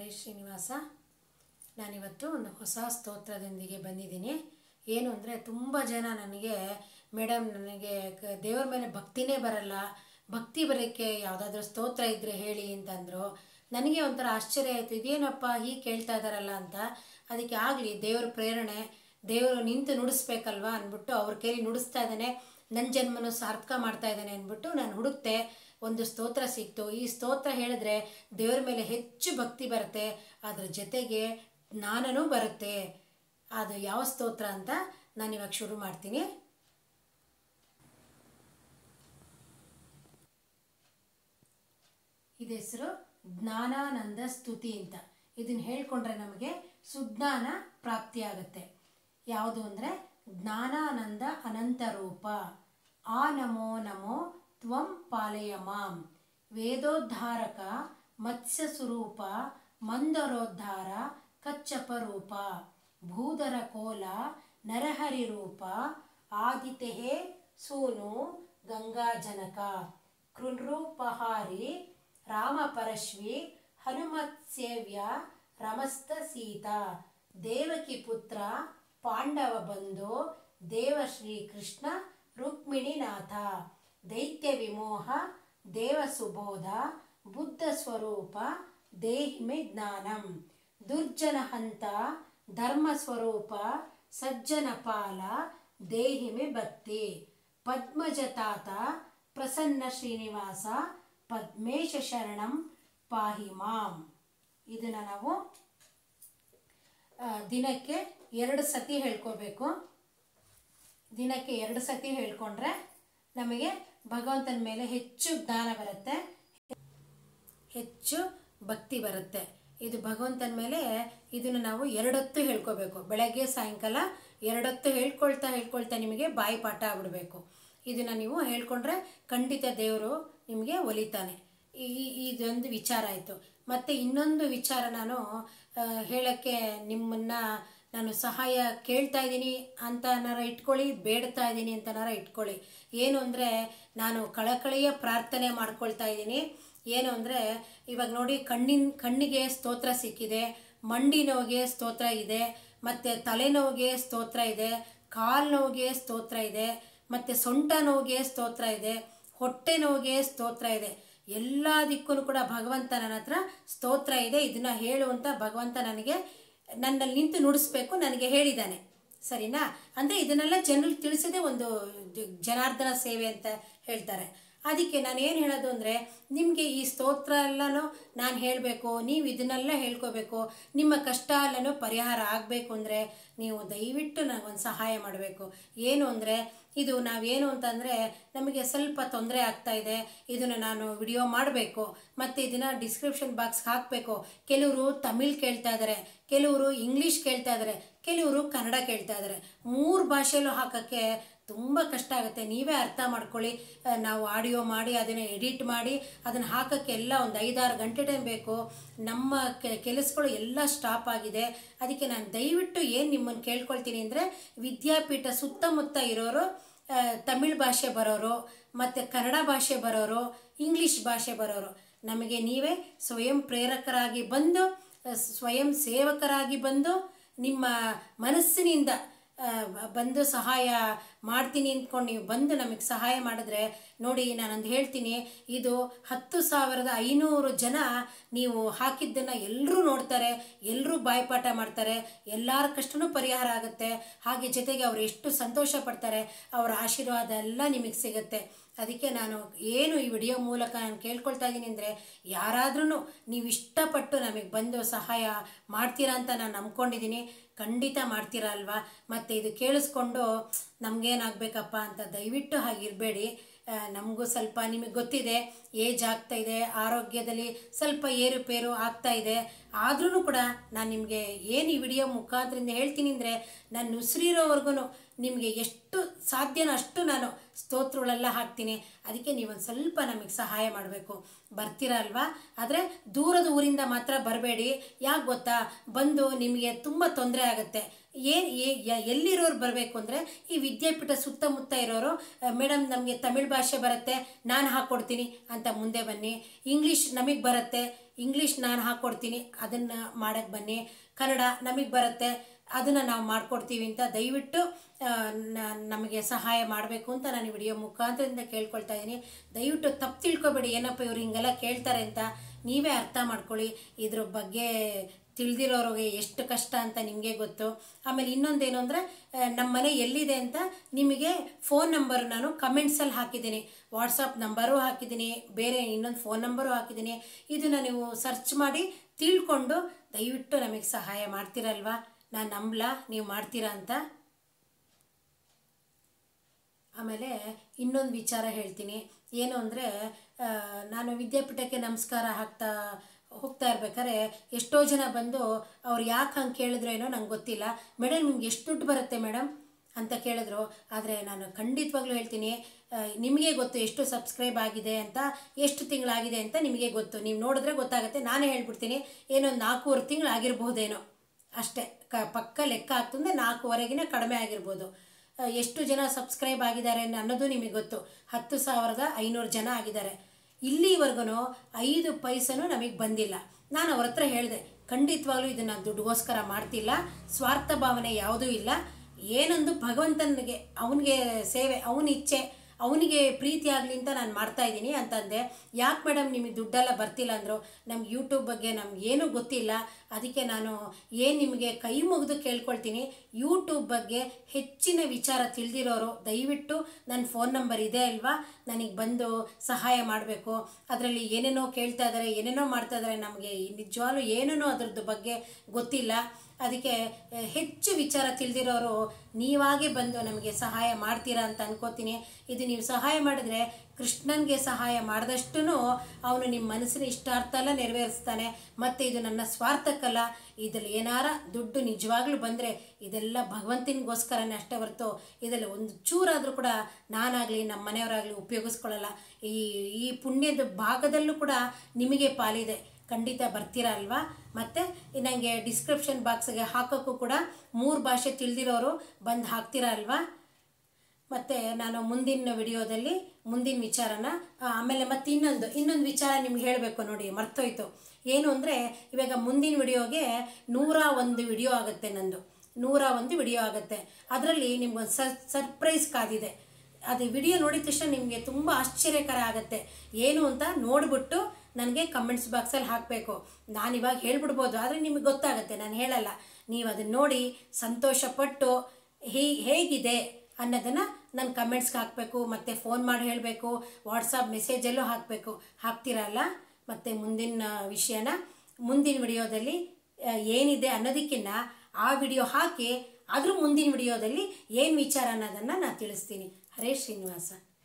ಶ್ರೀನಿವಾಸ ನಾನಿವತ್ತು ಒಂದು ಹೊಸ ಸ್ತೋತ್ರದೊಂದಿಗೆ ಬಂದಿದ್ದೀನಿ ಏನು ಅಂದರೆ ತುಂಬ ಜನ ನನಗೆ ಮೇಡಮ್ ನನಗೆ ಕ- ದೇವ್ರ ಮೇಲೆ ಭಕ್ತಿನೇ ಬರಲ್ಲ ಭಕ್ತಿ ಬರೋಕ್ಕೆ ಯಾವುದಾದ್ರೂ ಸ್ತೋತ್ರ ಇದ್ದರೆ ಹೇಳಿ ಅಂತಂದರು ನನಗೆ ಒಂಥರ ಆಶ್ಚರ್ಯ ಆಯಿತು ಇದೇನಪ್ಪ ಹೀಗೆ ಕೇಳ್ತಾ ಇದ್ದಾರಲ್ಲ ಅಂತ ಅದಕ್ಕೆ ಆಗಲಿ ದೇವ್ರ ಪ್ರೇರಣೆ ದೇವರು ನಿಂತು ನುಡಿಸ್ಬೇಕಲ್ವಾ ಅಂದ್ಬಿಟ್ಟು ಅವ್ರ ಕೈಲಿ ನುಡಿಸ್ತಾ ಇದ್ದಾನೆ ನನ್ನ ಜನ್ಮನು ಸಾರ್ಥಕ ಮಾಡ್ತಾ ಇದ್ದಾನೆ ಅಂದ್ಬಿಟ್ಟು ನಾನು ಹುಡುಕ್ತೆ ಒಂದು ಸ್ತೋತ್ರ ಸಿಕ್ತು ಈ ಸ್ತೋತ್ರ ಹೇಳಿದ್ರೆ ದೇವ್ರ ಮೇಲೆ ಹೆಚ್ಚು ಭಕ್ತಿ ಬರುತ್ತೆ ಅದ್ರ ಜೊತೆಗೆ ಜ್ಞಾನನೂ ಬರುತ್ತೆ ಅದು ಯಾವ ಸ್ತೋತ್ರ ಅಂತ ನಾನು ಇವಾಗ ಶುರು ಮಾಡ್ತೀನಿ ಇದು ಹೆಸರು ಜ್ಞಾನಾನಂದ ಸ್ತುತಿ ಅಂತ ಇದನ್ನ ಹೇಳ್ಕೊಂಡ್ರೆ ನಮಗೆ ಸುಜ್ಞಾನ ಪ್ರಾಪ್ತಿಯಾಗತ್ತೆ ಯಾವುದು ಅಂದರೆ ಜ್ಞಾನಾನಂದ ಅನಂತ ರೂಪ ಆ ನಮೋ ನಮೋ ತ್ವಂ ಪಾಲಯ ಮಾಂ ವೇದೋದ್ಧಾರಕ ಮತ್ಸ್ಯ ಸ್ವರೂಪ ಮಂದರೋದ್ಧಾರ ಕಚ್ಚಪ ರೂಪ ಭೂಧರ ಕೋಲ ನರಹರಿ ರೂಪ ಆದಿತ್ಯಹೇ ಸೂನು ಗಂಗಾಜನಕ ಕೃನೃಪಹಾರಿ ರಾಮಪರಶ್ವಿ ಹನುಮತ್ಸೇವ್ಯ ರಮಸ್ತ ಸೀತಾ ದೇವಕಿ ಪುತ್ರ ಪಾಂಡವ ಬಂಧು ದೇವಶ್ರೀ ಕೃಷ್ಣ ರುಕ್ಮಿಣಿನಾಥ ದೈತ್ಯ ವಿಮೋಹ ದೇವ ಸುಬೋಧ ಬುದ್ಧ ಸ್ವರೂಪ ದೇಹಿಮೆ ಜ್ಞಾನಂ ದುರ್ಜನ ಹಂತ ಧರ್ಮ ಸ್ವರೂಪ ಸಜ್ಜನ ಪಾಲ ದೇಹಿಮೆ ಭಕ್ತಿ ಪದ್ಮಜತಾತ ಪ್ರಸನ್ನ ಶ್ರೀನಿವಾಸ ಪದ್ಮೇಶ ಶರಣಂ ಪಾಹಿ ಮಾಂ ಇದನ್ನು ನಾವು ಆ, ದಿನಕ್ಕೆ ಎರಡು ಸತಿ ಹೇಳ್ಕೋಬೇಕು ದಿನಕ್ಕೆ ಎರಡು ಸತಿ ಹೇಳ್ಕೊಂಡ್ರೆ ನಮಗೆ ಭಗವಂತನ ಮೇಲೆ ಹೆಚ್ಚು ಜ್ಞಾನ ಬರುತ್ತೆ ಹೆಚ್ಚು ಭಕ್ತಿ ಬರುತ್ತೆ ಇದು ಭಗವಂತನ ಮೇಲೆ ಇದನ್ನು ನಾವು ಎರಡೊತ್ತು ಹೇಳ್ಕೋಬೇಕು ಬೆಳಗ್ಗೆ ಸಾಯಂಕಾಲ ಎರಡೊತ್ತು ಹೇಳ್ಕೊಳ್ತಾ ಹೇಳ್ಕೊಳ್ತಾ ನಿಮಗೆ ಬಾಯಿ ಪಾಠ ಆಗ್ಬಿಡ್ಬೇಕು ಇದನ್ನು ನೀವು ಹೇಳ್ಕೊಂಡ್ರೆ ಖಂಡಿತ ದೇವರು ನಿಮಗೆ ಒಲಿತಾನೆ ಈ ಈ- ಇದೊಂದು ವಿಚಾರ ಆಯಿತು ಮತ್ತು ಇನ್ನೊಂದು ವಿಚಾರ ನಾನು ಆ, ಹೇಳೋಕ್ಕೆ ನಿಮ್ಮನ್ನು ನಾನು ಸಹಾಯ ಕೇಳ್ತಾ ಇದ್ದೀನಿ ಅಂತನಾರ ಇಟ್ಕೊಳ್ಳಿ ಬೇಡ್ತಾ ಇದ್ದೀನಿ ಅಂತನಾರ ಇಟ್ಕೊಳ್ಳಿ ಏನು ಅಂದರೆ ನಾನು ಕಳಕಳಿಯ ಪ್ರಾರ್ಥನೆ ಮಾಡ್ಕೊಳ್ತಾ ಇದ್ದೀನಿ ಏನು ಅಂದರೆ ಇವಾಗ ನೋಡಿ ಕಣ್ಣಿನ ಕಣ್ಣಿಗೆ ಸ್ತೋತ್ರ ಸಿಕ್ಕಿದೆ ಮಂಡಿ ನೋವಿಗೆ ಸ್ತೋತ್ರ ಇದೆ ಮತ್ತು ತಲೆನೋವಿಗೆ ಸ್ತೋತ್ರ ಇದೆ ಕಾಲು ನೋವಿಗೆ ಸ್ತೋತ್ರ ಇದೆ ಮತ್ತು ಸೊಂಟ ನೋವಿಗೆ ಸ್ತೋತ್ರ ಇದೆ ಹೊಟ್ಟೆ ನೋವಿಗೆ ಸ್ತೋತ್ರ ಇದೆ ಎಲ್ಲದಕ್ಕೂ ಕೂಡ ಭಗವಂತ ನನ್ನ ಹತ್ರ ಸ್ತೋತ್ರ ಇದೆ ಇದನ್ನು ಹೇಳು ಅಂತ ಭಗವಂತ ನನಗೆ ನನ್ನಲ್ಲಿ ನಿಂತು ನುಡಿಸ್ಬೇಕು ನನಗೆ ಹೇಳಿದ್ದಾನೆ ಸರಿನಾ ಅಂದರೆ ಇದನ್ನೆಲ್ಲ ಜನರಿಗೆ ತಿಳಿಸೋದೇ ಒಂದು ಜ- ಜನಾರ್ದನ ಸೇವೆ ಅಂತ ಹೇಳ್ತಾರೆ ಅದಕ್ಕೆ ನಾನು ಏನು ಹೇಳೋದು ಅಂದರೆ ನಿಮಗೆ ಈ ಸ್ತೋತ್ರ ಎಲ್ಲನೂ ನಾನು ಹೇಳಬೇಕು ನೀವು ಇದನ್ನೆಲ್ಲ ಹೇಳ್ಕೋಬೇಕು ನಿಮ್ಮ ಕಷ್ಟ ಎಲ್ಲನೂ ಪರಿಹಾರ ಆಗಬೇಕು ಅಂದರೆ ನೀವು ದಯವಿಟ್ಟು ನನಗೊಂದು ಸಹಾಯ ಮಾಡಬೇಕು ಏನು ಅಂದರೆ ಇದು ನಾವೇನು ಅಂತಂದರೆ ನಮಗೆ ಸ್ವಲ್ಪ ತೊಂದರೆ ಆಗ್ತಾ ಇದೆ ಇದನ್ನು ನಾನು ವಿಡಿಯೋ ಮಾಡಬೇಕು ಮತ್ತು ಇದನ್ನು ಡಿಸ್ಕ್ರಿಪ್ಷನ್ ಬಾಕ್ಸ್ ಹಾಕಬೇಕು ಕೆಲವರು ತಮಿಳ್ ಕೇಳ್ತಾ ಇದ್ದಾರೆ ಕೆಲವರು ಇಂಗ್ಲೀಷ್ ಕೇಳ್ತಾ ಇದ್ದಾರೆ ಕೆಲವರು ಕನ್ನಡ ಕೇಳ್ತಾ ಇದ್ದಾರೆ ಮೂರು ಭಾಷೆಯಲ್ಲೂ ಹಾಕೋಕ್ಕೆ ತುಂಬ ಕಷ್ಟ ಆಗುತ್ತೆ ನೀವೇ ಅರ್ಥ ಮಾಡ್ಕೊಳ್ಳಿ ಆ, ನಾವು ಆಡಿಯೋ ಮಾಡಿ ಅದನ್ನು ಎಡಿಟ್ ಮಾಡಿ ಅದನ್ನು ಹಾಕೋಕ್ಕೆ ಎಲ್ಲ ಒಂದು ಐದಾರು ಗಂಟೆ ಟೈಮ್ ಬೇಕು ನಮ್ಮ ಕೆ- ಕೆಲಸಗಳು ಎಲ್ಲ ಸ್ಟಾಪ್ ಆಗಿದೆ ಅದಕ್ಕೆ ನಾನು ದಯವಿಟ್ಟು ಏನು ನಿಮ್ಮನ್ನು ಕೇಳ್ಕೊಳ್ತೀನಿ ಅಂದರೆ ವಿದ್ಯಾಪೀಠ ಸುತ್ತಮುತ್ತ ಇರೋರು ಆ, ತಮಿಳ್ ಭಾಷೆ ಬರೋರು ಮತ್ತು ಕನ್ನಡ ಭಾಷೆ ಬರೋರು ಇಂಗ್ಲೀಷ್ ಭಾಷೆ ಬರೋರು ನಮಗೆ ನೀವೇ ಸ್ವಯಂ ಪ್ರೇರಕರಾಗಿ ಬಂದು ಆ, ಸ್ವಯಂ ಸೇವಕರಾಗಿ ಬಂದು ನಿಮ್ಮ ಮನಸ್ಸಿನಿಂದ ಆ, ಬಂದು ಸಹಾಯ ಮಾಡ್ತೀನಿ ಅಂದ್ಕೊಂಡು ನೀವು ಬಂದು ನಮಗೆ ಸಹಾಯ ಮಾಡಿದ್ರೆ ನೋಡಿ ನಾನೊಂದು ಹೇಳ್ತೀನಿ ಇದು ಹತ್ತು ಸಾವಿರದ ಐನೂರು ಜನ ನೀವು ಹಾಕಿದ್ದನ್ನು ಎಲ್ಲರೂ ನೋಡ್ತಾರೆ ಎಲ್ಲರೂ ಬಾಯ್ಪಾಠ ಮಾಡ್ತಾರೆ ಎಲ್ಲರ ಕಷ್ಟನೂ ಪರಿಹಾರ ಆಗುತ್ತೆ ಹಾಗೆ ಜೊತೆಗೆ ಅವ್ರು ಎಷ್ಟು ಸಂತೋಷ ಪಡ್ತಾರೆ ಅವರ ಆಶೀರ್ವಾದ ಎಲ್ಲ ನಿಮಗೆ ಸಿಗುತ್ತೆ ಅದಕ್ಕೆ ನಾನು ಏನು ಈ ವಿಡಿಯೋ ಮೂಲಕ ನಾನು ಕೇಳ್ಕೊಳ್ತಾ ಇದ್ದೀನಿ ಅಂದರೆ ಯಾರಾದ್ರೂ ನೀವು ಇಷ್ಟಪಟ್ಟು ನಮಗೆ ಬಂದು ಸಹಾಯ ಮಾಡ್ತೀರಾ ಅಂತ ನಾನು ನಂಬ್ಕೊಂಡಿದ್ದೀನಿ ಖಂಡಿತ ಮಾಡ್ತೀರಾ ಅಲ್ವಾ ಮತ್ತು ಇದು ಕೇಳಿಸ್ಕೊಂಡು ನಮಗೇನಾಗಬೇಕಪ್ಪ ಅಂತ ದಯವಿಟ್ಟು ಹಾಗಿರಬೇಡಿ ನಮಗೂ ಸ್ವಲ್ಪ ನಿಮಗೆ ಗೊತ್ತಿದೆ ಏಜ್ ಆಗ್ತಾ ಇದೆ ಆರೋಗ್ಯದಲ್ಲಿ ಸ್ವಲ್ಪ ಏರುಪೇರು ಆಗ್ತಾ ಇದೆ ಆದ್ರೂ ಕೂಡ ನಾನು ನಿಮಗೆ ಏನು ಈ ವಿಡಿಯೋ ಮುಖಾಂತರಿಂದ ಹೇಳ್ತೀನಿ ಅಂದರೆ ನಾನು ಉಸಿರಿರೋವರೆಗೂ ನಿಮಗೆ ಎಷ್ಟು ಸಾಧ್ಯನೋ ಅಷ್ಟು ನಾನು ಸ್ತೋತ್ರಗಳೆಲ್ಲ ಹಾಕ್ತೀನಿ ಅದಕ್ಕೆ ನೀವೊಂದು ಸ್ವಲ್ಪ ನಮಗೆ ಸಹಾಯ ಮಾಡಬೇಕು ಬರ್ತೀರಾ ಅಲ್ವಾ ಆದರೆ ದೂರದ ಊರಿಂದ ಮಾತ್ರ ಬರಬೇಡಿ ಯಾಕೆ ಗೊತ್ತಾ ಬಂದು ನಿಮಗೆ ತುಂಬ ತೊಂದರೆ ಆಗುತ್ತೆ ಏನು ಎಲ್ಲಿರೋರು ಬರಬೇಕು ಅಂದರೆ ಈ ವಿದ್ಯಾಪೀಠ ಸುತ್ತಮುತ್ತ ಇರೋರು ಮೇಡಮ್ ನಮಗೆ ತಮಿಳ್ ಭಾಷೆ ಬರುತ್ತೆ ನಾನು ಹಾಕ್ಕೊಡ್ತೀನಿ ಅಂತ ಮುಂದೆ ಬನ್ನಿ ಇಂಗ್ಲೀಷ್ ನಮಗೆ ಬರುತ್ತೆ ಇಂಗ್ಲೀಷ್ ನಾನು ಹಾಕ್ಕೊಡ್ತೀನಿ ಅದನ್ನು ಮಾಡೋಕ್ಕೆ ಬನ್ನಿ ಕನ್ನಡ ನಮಗೆ ಬರುತ್ತೆ ಅದನ್ನು ನಾವು ಮಾಡಿಕೊಡ್ತೀವಿ ಅಂತ ದಯವಿಟ್ಟು ಆ, ನ- ನಮಗೆ ಸಹಾಯ ಮಾಡಬೇಕು ಅಂತ ನಾನು ವಿಡಿಯೋ ಮುಖಾಂತರದಿಂದ ಕೇಳ್ಕೊಳ್ತಾ ಇದ್ದೀನಿ ದಯವಿಟ್ಟು ತಪ್ಪು ತಿಳ್ಕೊಬೇಡಿ ಏನಪ್ಪ ಇವ್ರು ಹಿಂಗೆಲ್ಲ ಕೇಳ್ತಾರೆ ಅಂತ ನೀವೇ ಅರ್ಥ ಮಾಡ್ಕೊಳ್ಳಿ ಇದ್ರ ಬಗ್ಗೆ ತಿಳಿದಿರೋರಿಗೆ ಎಷ್ಟು ಕಷ್ಟ ಅಂತ ನಿಮಗೆ ಗೊತ್ತು ಆಮೇಲೆ ಇನ್ನೊಂದೇನು ಅಂದರೆ ನಮ್ಮ ಮನೆ ಎಲ್ಲಿದೆ ಅಂತ ನಿಮಗೆ ಫೋನ್ ನಂಬರ್ ನಾನು ಕಮೆಂಟ್ಸಲ್ಲಿ ಹಾಕಿದ್ದೀನಿ ವಾಟ್ಸಪ್ ನಂಬರು ಹಾಕಿದ್ದೀನಿ ಬೇರೆ ಇನ್ನೊಂದು ಫೋನ್ ನಂಬರು ಹಾಕಿದ್ದೀನಿ ಇದನ್ನು ನೀವು ಸರ್ಚ್ ಮಾಡಿ ತಿಳ್ಕೊಂಡು ದಯವಿಟ್ಟು ನಮಗೆ ಸಹಾಯ ಮಾಡ್ತೀರಲ್ವಾ ನಾನು ನಂಬಲ ನೀವು ಮಾಡ್ತೀರಾ ಅಂತ ಆಮೇಲೆ ಇನ್ನೊಂದು ವಿಚಾರ ಹೇಳ್ತೀನಿ ಏನು ಅಂದರೆ ನಾನು ವಿದ್ಯಾಪೀಠಕ್ಕೆ ನಮಸ್ಕಾರ ಹಾಕ್ತಾ ಹೋಗ್ತಾ ಇರ್ಬೇಕಾದ್ರೆ ಎಷ್ಟೋ ಜನ ಬಂದು ಅವ್ರು ಯಾಕೆ ಹಂಗೆ ಕೇಳಿದ್ರು ಏನೋ ನಂಗೆ ಗೊತ್ತಿಲ್ಲ ಮೇಡಮ್ ನಿಮ್ಗೆ ಎಷ್ಟು ದುಡ್ಡು ಬರುತ್ತೆ ಮೇಡಮ್ ಅಂತ ಕೇಳಿದ್ರು ಆದರೆ ನಾನು ಖಂಡಿತವಾಗ್ಲೂ ಹೇಳ್ತೀನಿ ಆ, ನಿಮಗೆ ಗೊತ್ತು ಎಷ್ಟು ಸಬ್ಸ್ಕ್ರೈಬ್ ಆಗಿದೆ ಅಂತ ಎಷ್ಟು ತಿಂಗಳಾಗಿದೆ ಅಂತ ನಿಮಗೆ ಗೊತ್ತು ನೀವು ನೋಡಿದ್ರೆ ಗೊತ್ತಾಗುತ್ತೆ ನಾನೇ ಹೇಳ್ಬಿಡ್ತೀನಿ ಏನೋ ನಾಲ್ಕೂವರೆ ತಿಂಗಳು ಆಗಿರ್ಬೋದೇನೋ ಅಷ್ಟೇ ಕ ಪಕ್ಕ ಲೆಕ್ಕ ಆಗ್ತಂದ್ರೆ ನಾಲ್ಕುವರೆಗಿನ ಕಡಿಮೆ ಆಗಿರ್ಬೋದು ಆ, ಎಷ್ಟು ಜನ ಸಬ್ಸ್ಕ್ರೈಬ್ ಆಗಿದ್ದಾರೆ ಅನ್ನೋದು ನಿಮಗೆ ಗೊತ್ತು ಹತ್ತು ಸಾವಿರದ ಐನೂರು ಜನ ಆಗಿದ್ದಾರೆ ಇಲ್ಲಿವರೆಗೂ ಐದು ಪೈಸನೂ ನಮಗೆ ಬಂದಿಲ್ಲ ನಾನು ಅವ್ರ ಹತ್ರ ಹೇಳಿದೆ ಖಂಡಿತವಾಗ್ಲೂ ಇದನ್ನು ದುಡ್ಡುಗೋಸ್ಕರ ಮಾಡ್ತಿಲ್ಲ ಸ್ವಾರ್ಥ ಭಾವನೆ ಯಾವುದೂ ಇಲ್ಲ ಏನೊಂದು ಭಗವಂತನಿಗೆ ಅವನಿಗೆ ಸೇವೆ ಅವನ ಇಚ್ಛೆ ಅವನಿಗೆ ಪ್ರೀತಿ ಆಗಲಿ ಅಂತ ನಾನು ಮಾಡ್ತಾ ಇದ್ದೀನಿ ಅಂತಂದೆ ಯಾಕೆ ಮೇಡಮ್ ನಿಮಗೆ ದುಡ್ಡೆಲ್ಲ ಬರ್ತಿಲ್ಲ ಅಂದರು ನಮ್ಗೆ ಯೂಟ್ಯೂಬ್ ಬಗ್ಗೆ ನಮ್ಗೆ ಏನೂ ಗೊತ್ತಿಲ್ಲ ಅದಕ್ಕೆ ನಾನು ಏನು ನಿಮಗೆ ಕೈ ಮುಗಿದು ಕೇಳ್ಕೊಳ್ತೀನಿ ಯೂಟ್ಯೂಬ್ ಬಗ್ಗೆ ಹೆಚ್ಚಿನ ವಿಚಾರ ತಿಳಿದಿರೋರು ದಯವಿಟ್ಟು ನನ್ನ ಫೋನ್ ನಂಬರ್ ಇದೆ ಅಲ್ವಾ ನನಗೆ ಬಂದು ಸಹಾಯ ಮಾಡಬೇಕು ಅದರಲ್ಲಿ ಏನೇನೋ ಕೇಳ್ತಾ ಇದ್ದಾರೆ ಏನೇನೋ ಮಾಡ್ತಾ ಇದ್ದಾರೆ ನಮಗೆ ನಿಜವಾಗ್ಲೂ ಏನೇನೋ ಅದ್ರದ್ದು ಬಗ್ಗೆ ಗೊತ್ತಿಲ್ಲ ಅದಕ್ಕೆ ಆ, ಹೆಚ್ಚು ವಿಚಾರ ತಿಳಿದಿರೋರು ನೀವಾಗೆ ಬಂದು ನಮಗೆ ಸಹಾಯ ಮಾಡ್ತೀರಾ ಅಂತ ಅನ್ಕೋತೀನಿ ಇದು ನೀವು ಸಹಾಯ ಮಾಡಿದ್ರೆ ಕೃಷ್ಣನಿಗೆ ಸಹಾಯ ಮಾಡಿದಷ್ಟು ಅವನು ನಿಮ್ಮ ಮನಸ್ಸಿನ ಇಷ್ಟಾರ್ಥ ಎಲ್ಲ ನೆರವೇರಿಸ್ತಾನೆ ಮತ್ತು ಇದು ನನ್ನ ಸ್ವಾರ್ಥಕ್ಕಲ್ಲ ಇದ್ರಲ್ಲಿ ಏನಾರ ದುಡ್ಡು ನಿಜವಾಗ್ಲೂ ಬಂದರೆ ಇದೆಲ್ಲ ಭಗವಂತನಿಗೋಸ್ಕರನೇ ಅಷ್ಟೇ ಹೊರತು ಇದರಲ್ಲಿ ಒಂದು ಚೂರಾದರೂ ಕೂಡ ನಾನಾಗಲಿ ನಮ್ಮ ಮನೆಯವರಾಗಲಿ ಉಪಯೋಗಿಸ್ಕೊಳ್ಳಲ್ಲ ಈ ಈ ಪುಣ್ಯದ ಭಾಗದಲ್ಲೂ ಕೂಡ ನಿಮಗೆ ಪಾಲಿದೆ ಖಂಡಿತ ಬರ್ತೀರಾ ಅಲ್ವಾ ಮತ್ತು ನನಗೆ ಡಿಸ್ಕ್ರಿಪ್ಷನ್ ಬಾಕ್ಸ್ಗೆ ಹಾಕೋಕ್ಕೂ ಕೂಡ ಮೂರು ಭಾಷೆ ತಿಳಿದಿರೋರು ಬಂದು ಹಾಕ್ತೀರಾ ಅಲ್ವಾ ಮತ್ತು ನಾನು ಮುಂದಿನ ವಿಡಿಯೋದಲ್ಲಿ ಮುಂದಿನ ವಿಚಾರನ ಆ, ಆಮೇಲೆ ಮತ್ತೆ ಇನ್ನೊಂದು ಇನ್ನೊಂದು ವಿಚಾರ ನಿಮ್ಗೆ ಹೇಳಬೇಕು ನೋಡಿ ಮರ್ತೋಯ್ತು ಏನು ಅಂದರೆ ಇವಾಗ ಮುಂದಿನ ವಿಡಿಯೋಗೆ ನೂರ ಒಂದು ವಿಡಿಯೋ ಆಗುತ್ತೆ ನಂದು ನೂರ ಒಂದು ವಿಡಿಯೋ ಆಗುತ್ತೆ ಅದರಲ್ಲಿ ನಿಮ್ಗೊಂದು ಸರ್ ಸರ್ಪ್ರೈಸ್ ಕಾದಿದೆ ಅದು ವಿಡಿಯೋ ನೋಡಿದ ತಕ್ಷಣ ನಿಮಗೆ ತುಂಬ ಆಶ್ಚರ್ಯಕರ ಆಗುತ್ತೆ ಏನು ಅಂತ ನೋಡಿಬಿಟ್ಟು ನನಗೆ ಕಮೆಂಟ್ಸ್ ಬಾಕ್ಸಲ್ಲಿ ಹಾಕಬೇಕು ನಾನು ಇವಾಗ ಹೇಳ್ಬಿಡ್ಬೋದು ಆದರೆ ನಿಮಗೆ ಗೊತ್ತಾಗುತ್ತೆ ನಾನು ಹೇಳಲ್ಲ ನೀವು ಅದನ್ನ ನೋಡಿ ಸಂತೋಷಪಟ್ಟು ಹೇ ಹೇಗಿದೆ ಅನ್ನೋದನ್ನು ನನ್ನ ಕಮೆಂಟ್ಸ್ಗೆ ಹಾಕಬೇಕು ಮತ್ತು ಫೋನ್ ಮಾಡಿ ಹೇಳಬೇಕು ವಾಟ್ಸಪ್ ಮೆಸೇಜಲ್ಲೂ ಹಾಕಬೇಕು ಹಾಕ್ತೀರಲ್ಲ ಮತ್ತು ಮುಂದಿನ ವಿಷಯನ ಮುಂದಿನ ವಿಡಿಯೋದಲ್ಲಿ ಆ, ಏನಿದೆ ಅನ್ನೋದಕ್ಕಿಂತ ಆ ವಿಡಿಯೋ ಹಾಕಿ ಅದ್ರ ಮುಂದಿನ ವಿಡಿಯೋದಲ್ಲಿ ಏನು ವಿಚಾರ ಅನ್ನೋದನ್ನು ನಾನು ತಿಳಿಸ್ತೀನಿ ಹರೇ ಶ್ರೀನಿವಾಸ